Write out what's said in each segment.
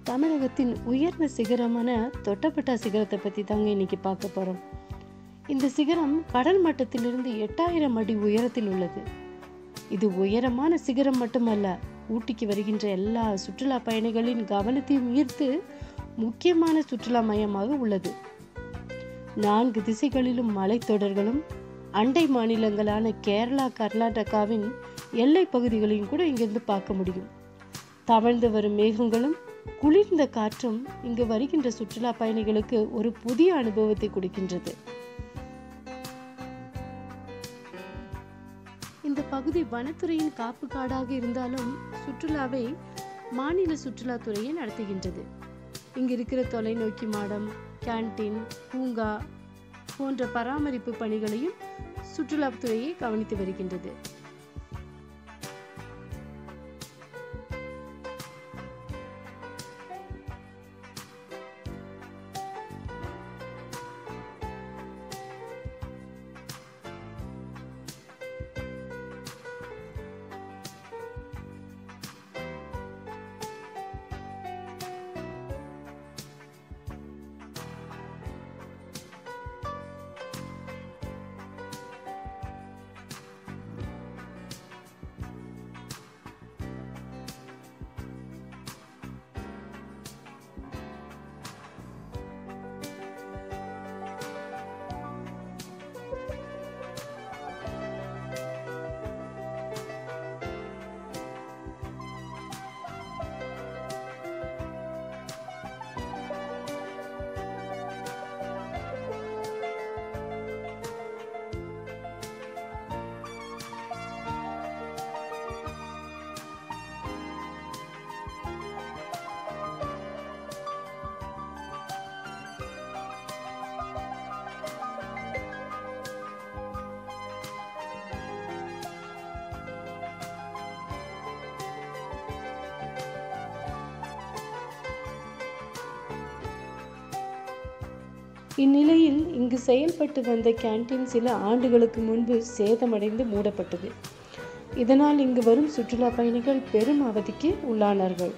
தமிழகத்தின் உயர்ந்த சிகரமான தொட்டபெட்டா சிகரத்தை பற்றி தாங்க இன்னைக்கு பார்க்க போகிறோம் இந்த சிகரம் கடல் மட்டத்திலிருந்து எட்டாயிரம் அடி உயரத்தில் உள்ளது இது உயரமான சிகரம் மட்டுமல்ல ஊட்டிக்கு வருகின்ற எல்லா சுற்றுலா பயணிகளின் கவனத்தையும் ஈர்த்து முக்கியமான சுற்றுலா மையமாக உள்ளது நான்கு திசைகளிலும் மலைத்தொடர்களும் அண்டை மாநிலங்களான கேரளா கர்நாடகாவின் எல்லை பகுதிகளையும் கூட இங்கிருந்து பார்க்க முடியும் தவழ்ந்து வரும் மேகங்களும் குளிர்ந்த காற்றும் இங்கு வருகின்ற சுற்றுலா பயணிகளுக்கு ஒரு புதிய அனுபவத்தை கொடுக்கின்றது இந்த பகுதி வனத்துறையின் காப்பு காடாக இருந்தாலும் சுற்றுலாவை மாநில சுற்றுலாத்துறையை நடத்துகின்றது இங்கு இருக்கிற தொலைநோக்கி மாடம் கேண்டீன் பூங்கா போன்ற பராமரிப்பு பணிகளையும் சுற்றுலாத்துறையை கவனித்து வருகின்றது இந்நிலையில் இங்கு செயல்பட்டு வந்த கேண்டீன் சில ஆண்டுகளுக்கு முன்பு சேதமடைந்து மூடப்பட்டது இதனால் இங்கு வரும் சுற்றுலா பயணிகள் பெரும் அவதிக்கு உள்ளானார்கள்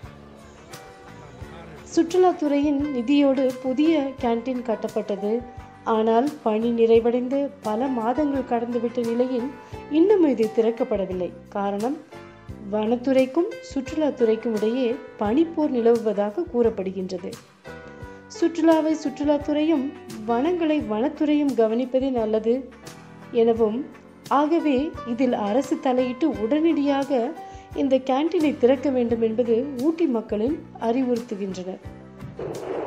சுற்றுலாத்துறையின் நிதியோடு புதிய கேண்டீன் கட்டப்பட்டது ஆனால் பணி நிறைவடைந்து பல மாதங்கள் கடந்துவிட்ட நிலையில் இன்னும் இது திறக்கப்படவில்லை காரணம் வனத்துறைக்கும் சுற்றுலாத்துறைக்கும் இடையே பனிப்போர் நிலவுவதாக கூறப்படுகின்றது சுற்றுலாவை சுற்றுலாத்துறையும் வனங்களை வனத்துறையும் கவனிப்பதே நல்லது எனவும் ஆகவே இதில் அரசு தலையிட்டு உடனடியாக இந்த கேண்டீனை திறக்க வேண்டும் என்பது ஊட்டி மக்களின் அறிவுறுத்துகின்றனர்